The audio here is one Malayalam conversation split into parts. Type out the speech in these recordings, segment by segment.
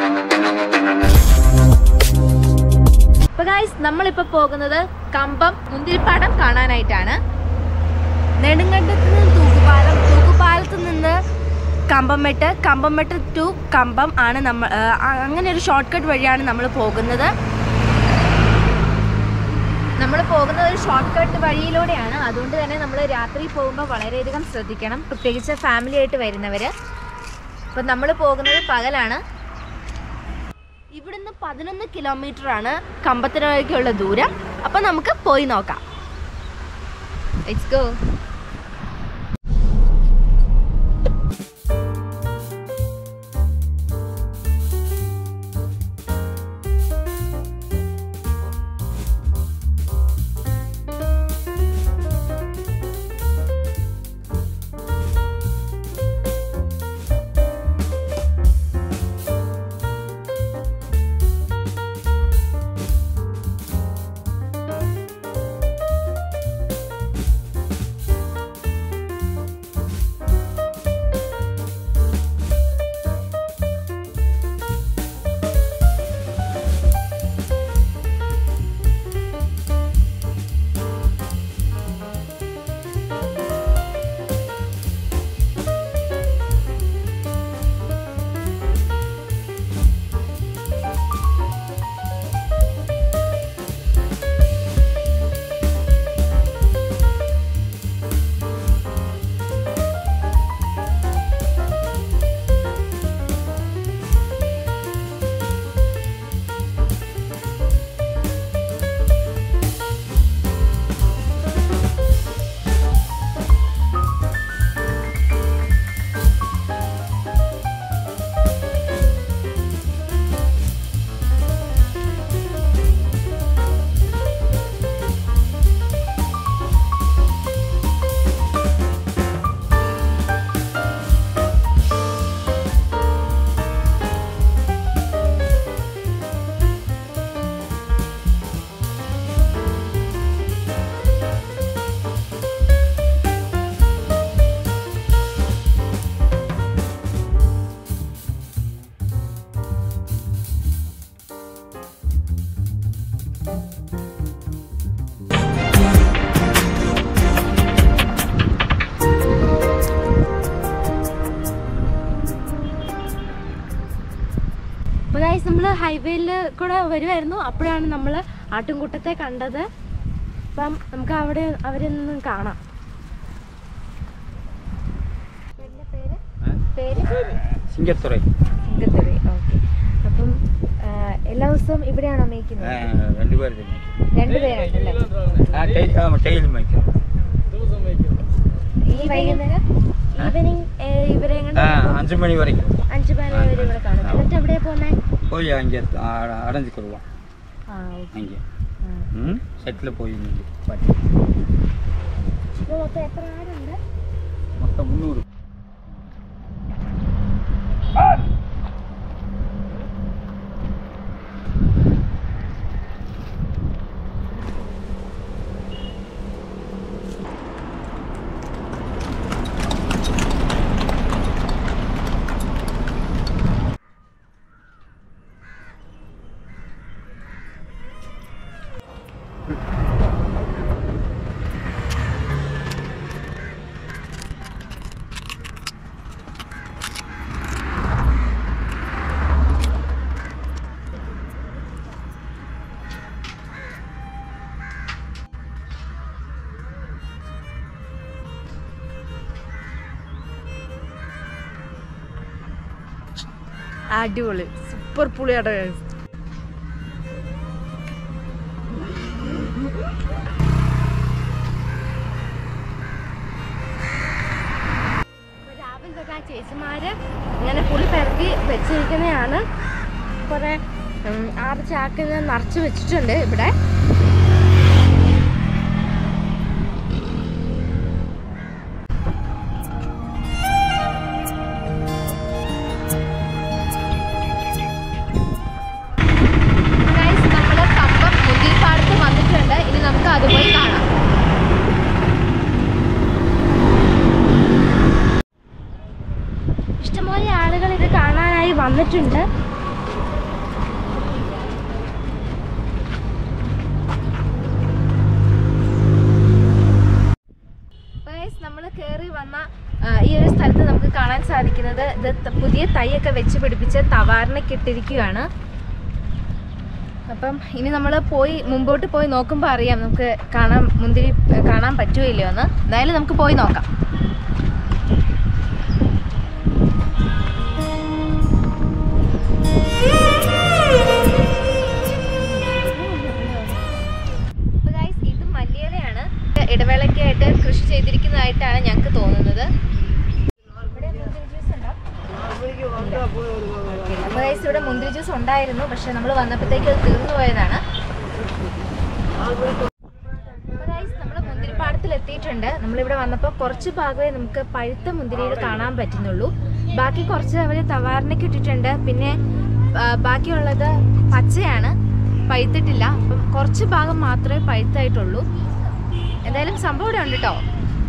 അപ്പൊ ഗൈസ് നമ്മളിപ്പോ പോകുന്നത് കമ്പം മുന്തിരിപ്പാടം കാണാനായിട്ടാണ് നെടുങ്കണ്ടത്ത് നിന്ന് തൂക്കുപാലം തൂക്കുപാലത്ത് നിന്ന് കമ്പംമെട്ട് കമ്പംമെട്ട് ടു കമ്പം ആണ് നമ്മൾ ആ, അങ്ങനെ ഒരു ഷോർട്ട് കട്ട് വഴിയാണ് നമ്മൾ പോകുന്നത് നമ്മൾ പോകുന്നത് ഒരു ഷോർട്ട് കട്ട് വഴിയിലൂടെയാണ് അതുകൊണ്ട് തന്നെ നമ്മൾ രാത്രി പോകുമ്പോൾ വളരെയധികം ശ്രദ്ധിക്കണം പ്രത്യേകിച്ച് ഫാമിലി ആയിട്ട് വരുന്നവര് അപ്പം നമ്മൾ പോകുന്നത് പകലാണ് ഇവിടുന്ന് പതിനൊന്ന് കിലോമീറ്റർ ആണ് കമ്പത്തിനേക്കുള്ള ദൂരം അപ്പം നമുക്ക് പോയി നോക്കാം ലെറ്റ്സ് ഗോ അപ്പോൾ ഗൈസ് നമ്മൾ ഹൈവേയിൽ കൂടെ വരുമായിരുന്നു അപ്പോഴാണ് നമ്മൾ ആട്ടുംകൂട്ടത്തെ കണ്ടത് അപ്പം നമുക്ക് അവിടെ അവരെ നിന്ന് കാണാം പേര് സിംഗത്തുറൈ സിംഗത്തുറി ഓക്കെ അപ്പം ആ, എല്ലാ ദിവസവും ഇവിടെയാണോ മേയ്ക്കുന്നത് രണ്ടുപേർ തന്നെ രണ്ടുപേരുണ്ടല്ലേ ആ ടൈ- ആ, ടൈൽ മേയ്ക്കും ഈ വൈകുന്നേരം ഈവനിങ് ഇവരെ ആ അഞ്ച് മണി വரைக்கும் അഞ്ചു പേരെ വരെ ഇവിടെ കാണും എന്നിട്ട് എവിടെയാ പോകുന്നത് போய் அங்கே அடைஞ்சிக்கிடுவோம் ആ ഓക്കെ அங்கே ம் செட்டில் போய் நின்று பாட்டி ഇപ്പോൾ മൊത്തം എത്ര ആരുണ്ട് மொத்தம் முந்நூறு അടിപൊളി സൂപ്പർ പുളിയാട്ടോ guys. അപ്പൊ രാവിലെ തൊട്ട് ആ ചേച്ചിമാര് ഇങ്ങനെ പുളി പെരക്കി വെച്ചിരിക്കുന്നതാണ് കുറെ ഉം, ആറ് ചാക്കിന് നിറച്ച് വെച്ചിട്ടുണ്ട് ഇവിടെ Guys, നമ്മള് കമ്പം മുന്തിരിപ്പാടത്ത് വന്നിട്ടുണ്ട് ഇനി നമുക്ക് അത് പോയി കാണാം ഇഷ്ടംപോലെ ആളുകൾ ഇത് കാണാനായി വന്നിട്ടുണ്ട് പുതിയ തൈയൊക്കെ വെച്ച് പിടിപ്പിച്ച് തവാറിനൊക്കെ ഇട്ടിരിക്കുകയാണ് അപ്പം ഇനി നമ്മൾ പോയി മുമ്പോട്ട് പോയി നോക്കുമ്പോൾ അറിയാം നമുക്ക് കാണാൻ മുന്തിരി ഏ, കാണാൻ പറ്റുമോ ഇല്ലയോ എന്ന് എന്തായാലും നമുക്ക് പോയി നോക്കാം അപ്പൊ guys, ഇത് മല്ലിയിലയാണ് ഇടവേളയ്ക്കായിട്ട് കൃഷി ചെയ്തിരിക്കുന്നതായിട്ടാണ് ഞങ്ങൾക്ക് തോന്നുന്നത് ഇവിടെ മുന്തിരി ജ്യൂസ് ഉണ്ടോ? അപ്പൊ guys, ഇവിടെ മുന്തിരി ജ്യൂസ് ഉണ്ടായിരുന്നു പക്ഷെ നമ്മൾ വന്നപ്പോഴത്തേക്ക് അത് തീർന്നു പോയതാണ് നമ്മൾ മുന്തിരിപ്പാടത്തിൽ എത്തിയിട്ടുണ്ട് നമ്മളിവിടെ വന്നപ്പോൾ കുറച്ച് ഭാഗമേ നമുക്ക് പഴുത്ത മുന്തിരികൾ കാണാൻ പറ്റുന്നുള്ളൂ ബാക്കി കുറച്ച് അവർ തവാറിനൊക്കെ ഇട്ടിട്ടുണ്ട് പിന്നെ ആ, ബാക്കിയുള്ളത് പച്ചയാണ് പഴുത്തിട്ടില്ല അപ്പം കുറച്ച് ഭാഗം മാത്രമേ പഴുത്തായിട്ടുള്ളൂ എന്തായാലും സംഭവം ഇവിടെ ഉണ്ട് കേട്ടോ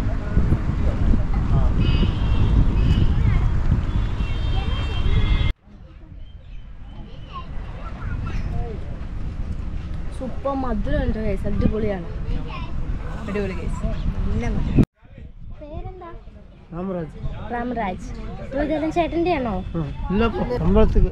സൂപ്പർ മധുരമുണ്ട് ഗൈസ് അടിപൊളിയാണ് അടിപൊളി കേസ് പേരെന്താ ராமராஜ் രാമരാജ് അപ്പോൾ ഇതെല്ലാം ചേട്ടൻ്റെ ആണോ இல்லைப்பா சம்பளத்துக்கு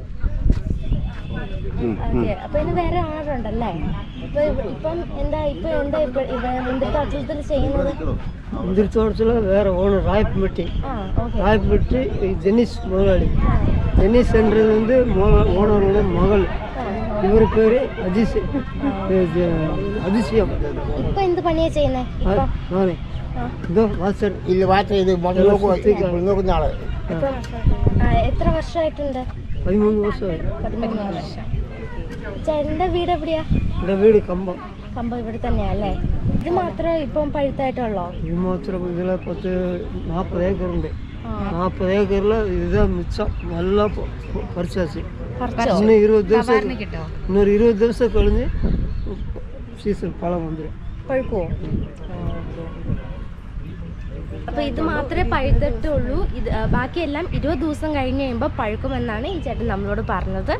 ഓക്കെ അപ്പൊ ഇന്ന് വേറെ ഓണർ ഉണ്ടല്ലേ ഇപ്പൊ ഇവ- ഇപ്പം എന്താ ഇപ്പൊ എന്താ ഇപ്പൊ ഇവ മുന്തിരി തോട്ടത്തിൽ ചെയ്യുന്നത് முந்திரி தோட்டத்தில் வேற ஓனர் ராயப்பட்டி ആ ഓക്കെ ராயப்பட்டி ஜெனிஸ் முதலாளி ஜெனிஸ் என்றது வந்து ஓனரோட மகள் இவர் பேர் அதிச இது அதிசயம் ഇപ്പൊ എന്ത് പണിയാ ചെയ്യുന്നേ ആ, நானே இதோ வாசர் ಇಲ್ಲಿ ಮಾತ್ರ ಇದು ಮೊದಲು ನೋക്കുന്ന ആള് ഇപ്പം ആ, എത്ര വർഷമായിട്ടുണ്ട് பதிமூணு வருஷம் ஆகுது. പതിമൂന്ന് വർഷം ചേട്ടന്റെ വീട് എവിടെയാ இந்த வீடு கம்பம் കമ്പം ഇവിടെ തന്നെയാ അല്ലേ ഇത് മാത്രമേ ഇപ്പം പഴുത്തായിട്ടുള്ളോ இது மாத்திரம் இதில் பத்து நாற்பது ஏக்கர் உண்டு ആ நாற்பது ஏக்கரில் இதுதான் மிச்சம் நல்லா ப- ப- பறிச்சாச்சு പറിച്ചോ இன்னும் இருபது ദിവസം കിട്ടോ இன்னொரு இருபது ദിവസം கழிஞ்சு சீசன் பழம் வந்துடும் പഴുക്കുവോ അപ്പൊ ഇത് മാത്രമേ പഴുത്തിട്ടുള്ളൂ ഇത് ആ, ബാക്കിയെല്ലാം ഇരുപത് ദിവസം കഴിഞ്ഞ് കഴിയുമ്പോൾ പഴുക്കുമെന്നാണ് ഈ ചേട്ടൻ നമ്മളോട് പറഞ്ഞത്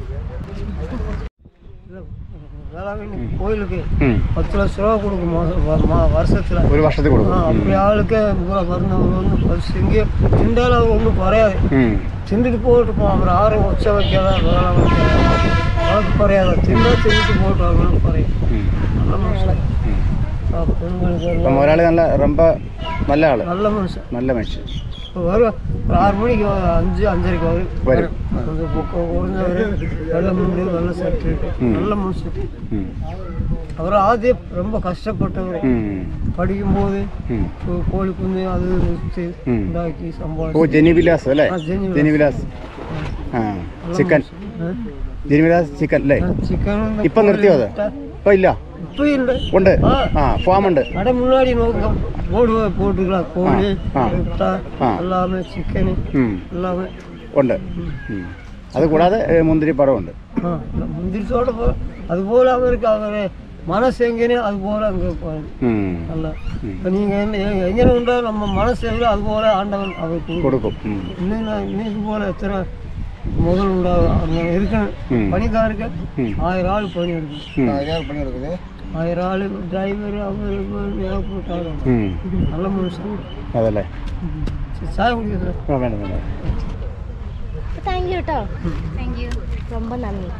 வேளாங்கண்ணி கோயிலுக்கு பத்து லட்ச ரூபா கொடுக்கும் மாசம் வ- மா- வருஷத்துல ഒരു വർഷത്തിൽ ஆ, കൊടുക്കും அப்படி ஆளுக்கு இவ்வளோ வரணும் ஒன்றும் பரிசு இங்கே திண்டாலும் அவர் ஒன்றும் குறையாது ഉം. திண்டுட்டு போட்டுப்போம் அப்புறம் ஆறு உச்ச வைக்காத வேலை வைக்காத அவனுக்கு குறையாது திண்டா தின்னுட்டு போட்டு அவங்களுக்கு குறையும் ഉം. நல்ல மனுஷன் ஆ, பெண்களுக்கு അപ്പം எல்லாம் ഒരാൾ നല്ല ரொம்ப നല്ല ആള് நல்ல மனுஷன் നല്ല മനുഷ്യൻ இப்போ வரும் ஒரு ஆறு மணிக்கு வ- அஞ்சு அஞ்சரைக்கு வரும் വരും கொஞ்சம் பொக்கம் குறைஞ்சவர் வெள்ளை முண்டு வெள்ளை சட்டு ம். நல்ல மனுஷன் ഉം. அவர் ஆதி ரொம்ப கஷ்டப்பட்டவர் ഉം. படிக்கும்போது ഉം. கோ- கோழி குஞ்சு அது விற்று ம். ഉണ്ടാക്കി ഓ சம்பாதிச்சு ജെനിവിലാസ് അല്ലേ ആ, ജെനിവിലാസ്. ജെനിവിലാസ് ആ ചിക്കൻ ജെനിവിലാസ് ചിക്കൻ അല്ലേ சிக்கன் ഇപ്പം നിർത്തിയോ അത് ഇപ്പം ഇല്ല இப்போ இல்லை ഉണ്ട് ആ. ആ ഫാം ഉണ്ട് கடை முன்னாடி நோக்கம் போடு போட்டுக்கலாம் கோழி ஆ. முட்டை ஆ. எல்லாமே சிக்கனு ഉം. எல்லாமே ഉണ്ട് ഉം. അത് കൂടാതെ ഏ, മുന്തിരിപ്പഴമുണ്ട് ஆ முந்திரி தோட்ட போ அதுபோல் அவருக்கு அவர் மனசு எங்கேனே அது போல் அங்கே இருப்பாரு ഉം. நல்லா இப்போ நீங்கள் என்ன எ- எங்கே உண்டோ நம்ம மனசு எங்கே அது போல் ஆண்டவன் அவருக்கு கொடுக்கும். കൊടുക്കും ഉം. இன்னும் நான் இன்னும் இது போல் எத்தனை முதல் உண்டாகும் அங்கே இருக்கணும் ம். பணிக்காருக்கு ம். ஆயிரம் ஆள் பணி எடுக்கணும் ഉം. അതിനാണ് പണി എടുക്കുന്നത് ஆயிரம் ஆள் டிரைவர் அவர் ஏகப்பட்டாரு ഉം. நல்ல மனுஷன் അതല്ലേ சரி, சாய் குடிக்கிறது ആ വേണ്ട വേണ്ട താങ്ക് യു കേട്ടോ താങ്ക് യു ரொம்ப നന്ദി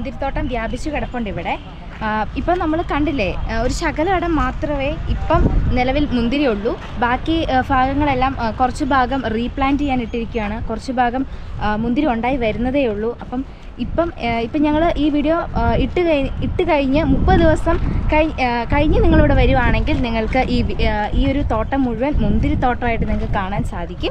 മുന്തിരിത്തോട്ടം വ്യാപിച്ചു കിടപ്പുണ്ട് ഇവിടെ ആ, ഇപ്പം നമ്മൾ കണ്ടില്ലേ ആ, ഒരു ശകല ഇടം മാത്രമേ ഇപ്പം നിലവിൽ മുന്തിരിയുള്ളൂ ബാക്കി ആ, ഭാഗങ്ങളെല്ലാം ആ, കുറച്ച് ഭാഗം റീപ്ലാന്റ് ചെയ്യാൻ ഇട്ടിരിക്കുകയാണ് കുറച്ച് ഭാഗം ആ, മുന്തിരി ഉണ്ടായി വരുന്നതേ ഉള്ളൂ അപ്പം ഇപ്പം ആ, ഇപ്പം ഞങ്ങൾ ഈ വീഡിയോ ആ, ഇട്ട് കഴി ഇട്ട് കഴിഞ്ഞ് മുപ്പത് ദിവസം കഴി ആ, കഴിഞ്ഞ് നിങ്ങളിവിടെ വരുവാണെങ്കിൽ നിങ്ങൾക്ക് ഈ വി- ആ, ഈ ഒരു തോട്ടം മുഴുവൻ മുന്തിരി തോട്ടമായിട്ട് നിങ്ങൾക്ക് കാണാൻ സാധിക്കും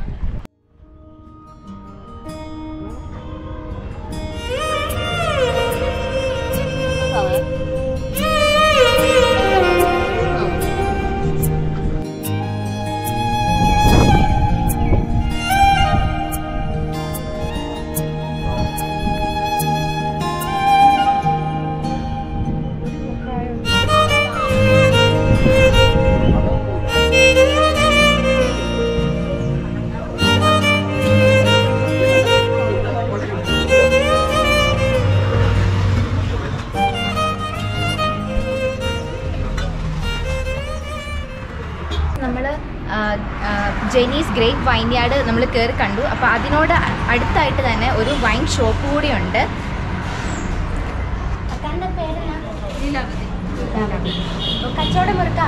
നമ്മൾ ജെനീസ് ഗ്രേപ്പ് വൈൻയാർഡ് നമ്മൾ കയറി കണ്ടു അപ്പോൾ അതിനോട് അ- അടുത്തായിട്ട് തന്നെ ഒരു വൈൻ ഷോപ്പ് കൂടിയുണ്ട് അക്കാന്റെ പേരെന്നാ? ലീലാവതി. ഓ, കച്ചവടം മുറുക്ക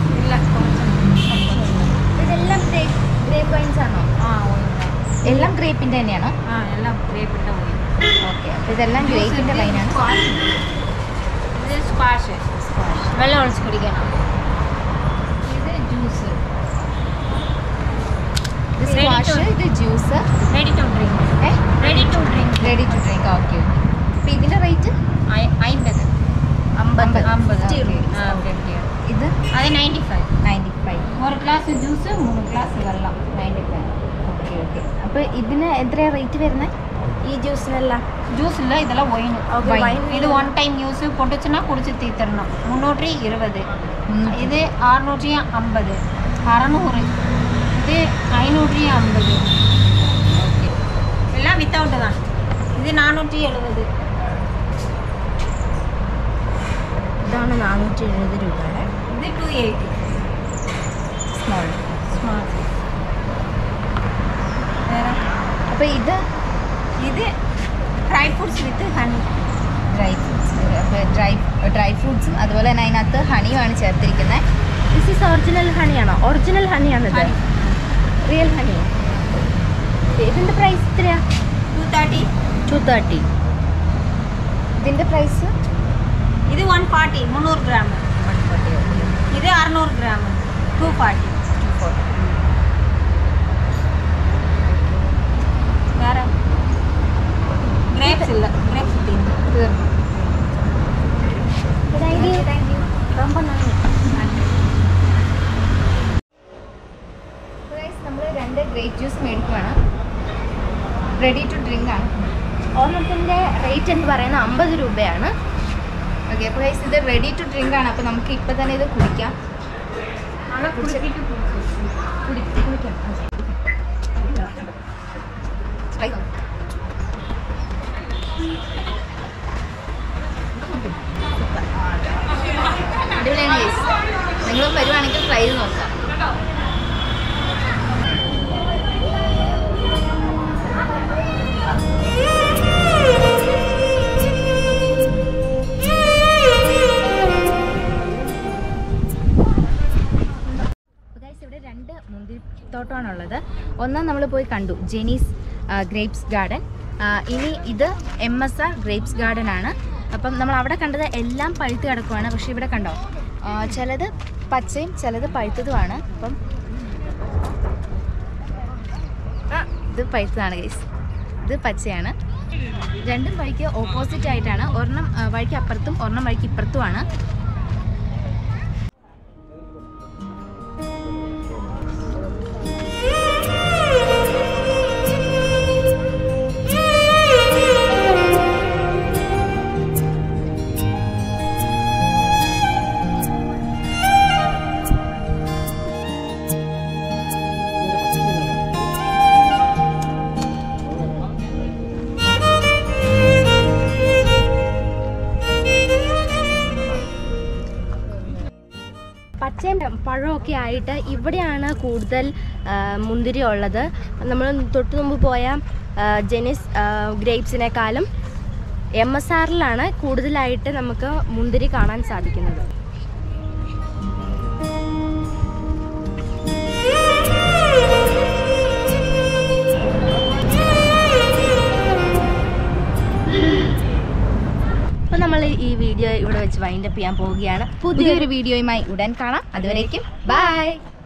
ഇതെല്ലാം ഗ്രേപ്പ് ഗ്രേപ്പ് വൈൻസ് ആണോ എല്ലാം ഗ്രേപ്പിന്റെ തന്നെയാണോ ആ എല്ലാം ഗ്രേപ്പിട്ട പോയി ഓക്കെ അപ്പോൾ ഇതെല്ലാം ഗ്രേപ്പിന്റെ വൈനാണ് ഇത് സ്ക്വാഷ് വെള്ളം ഒഴിച്ച് കുടിക്കണം ഇത് ജ്യൂസ് ഇത് സ്ക്വാഷ് ഇത് ജ്യൂസ് റെഡി ടു ഡ്രിങ്ക് ഏ ready to drink ready to drink okay okay അപ്പോൾ ഇതിൻ്റെ റേറ്റ് അമ്പത് അമ്പത് അമ്പത് Okay. ആ ഫിഫ്റ്റി ഇത് അത് നയൻറ്റി ഫൈവ് നയൻറ്റി ഫൈവ് ഒരു ഗ്ലാസ് ജ്യൂസ് മൂന്ന് ഗ്ലാസ് വെള്ളം നയൻറ്റി ഫൈവ് ഓക്കെ ഓക്കെ അപ്പോൾ ഇതിന് എത്രയാണ് റേറ്റ് വരുന്നത് ഈ ജ്യൂസിനെല്ലാം ജ്യൂஸ் இல்லை இதெல்லாம் ஒயின் Wine. இது ஒன் டைம் யூஸ் போட்டுச்சுன்னா குடிச்சு தீர்த்தரணும் முந்நூற்றி இருபது இது அறுநூற்றி ஐம்பது அறநூறு இது ஐநூற்றி ஐம்பது எல்லாம் வித்தவுட்டு தான் இது நானூற்றி எழுபது ഇതാണ് നാനൂറ്റി എഴുപത് രൂപയുടെ இது டூ எயிட்டி സ്മോൾ ஸ்மால் வேறு അപ്പോൾ ഇത് இது dry fruits with honey dry fruits അപ്പോൾ ഡ്രൈ ഡ്രൈ ഫ്രൂട്ട്സും അതുപോലെ തന്നെ അതിനകത്ത് ഹണിയുമാണ് ചേർത്തിരിക്കുന്നത് ദിസ് ഈസ് ഒറിജിനൽ ഹണിയാണോ ഒറിജിനൽ ഹണിയാണിത് Honey. റിയൽ ഹണി ഇതിൻ്റെ പ്രൈസ് എത്രയാ டூ தேர்ட்டி ടു തേർട്ടി ഇതിൻ്റെ പ്രൈസ് இது ஒன் ஃபார்ட்டி முந்நூறு கிராம் இது அறநூறு கிராம் டூ ஃபார்ட்டி வேற கிரேப்ஸ் இல்லை கிரேப்ஸ் தீர்ந்து ரொம்ப നന്ദി നമ്മൾ രണ്ട് ഗ്രേപ്പ് ജ്യൂസ് മേടിക്കുവാണ് റെഡി ടു ഡ്രിങ്ക് ആണ് ഒരെണ്ണത്തിൻ്റെ റേറ്റ് എന്ന് പറയുന്നത് അമ്പത് രൂപയാണ് ഓക്കെ അപ്പോൾ ഗൈസ് ഇത് റെഡി ടു ഡ്രിങ്ക് ആണ് അപ്പോൾ നമുക്ക് ഇപ്പോൾ തന്നെ ഇത് കുടിക്കാം കുടി കുടിക്കാം Try. അടിപൊളിയാണ് ഗൈസ് നിങ്ങളും വരുവാണെങ്കിൽ ട്രൈ ചെയ്ത് നോക്കാം ഗൈസ് ഇവിടെ രണ്ട് മുന്തിരിത്തോട്ടമാണുള്ളത് ഒന്ന് നമ്മൾ പോയി കണ്ടു ജെനീസ് ഗ്രേപ്സ് ഗാർഡൻ ഇനി ഇത് M S R grapes garden ആണ് അപ്പം നമ്മൾ അവിടെ കണ്ടത് എല്ലാം പഴുത്ത് കിടക്കുവാണ് പക്ഷേ ഇവിടെ കണ്ടോ ആ, ചിലത് പച്ചയും ചിലത് പഴുത്തതുമാണ് അപ്പം ആ, ഇത് പഴുത്തതാണ് ഗൈസ് ഇത് പച്ചയാണ് രണ്ടും വഴിക്ക് ഓപ്പോസിറ്റ് ആയിട്ടാണ് ഒരെണ്ണം ആ, വഴിക്ക് അപ്പുറത്തും ഒരെണ്ണം വഴിക്ക് ഇപ്പുറത്തുമാണ് പച്ചയും പഴമൊക്കെ ആയിട്ട് ഇവിടെയാണ് കൂടുതൽ ആ, മുന്തിരി ഉള്ളത് നമ്മൾ തൊട്ട് മുമ്പ് പോയ ആ, ജെനിസ് ഗ്രേപ്സിനേക്കാളും എം എസ് ആറിലാണ് കൂടുതലായിട്ട് നമുക്ക് മുന്തിരി കാണാൻ സാധിക്കുന്നത് അപ്പോൾ നമ്മൾ ഈ വീഡിയോ ഇവിടെ വെച്ച് വൈൻഡപ്പ് ചെയ്യാൻ പോവുകയാണ് പുതിയൊരു വീഡിയോയുമായി ഉടൻ കാണാം അതുവരേക്കും ബൈ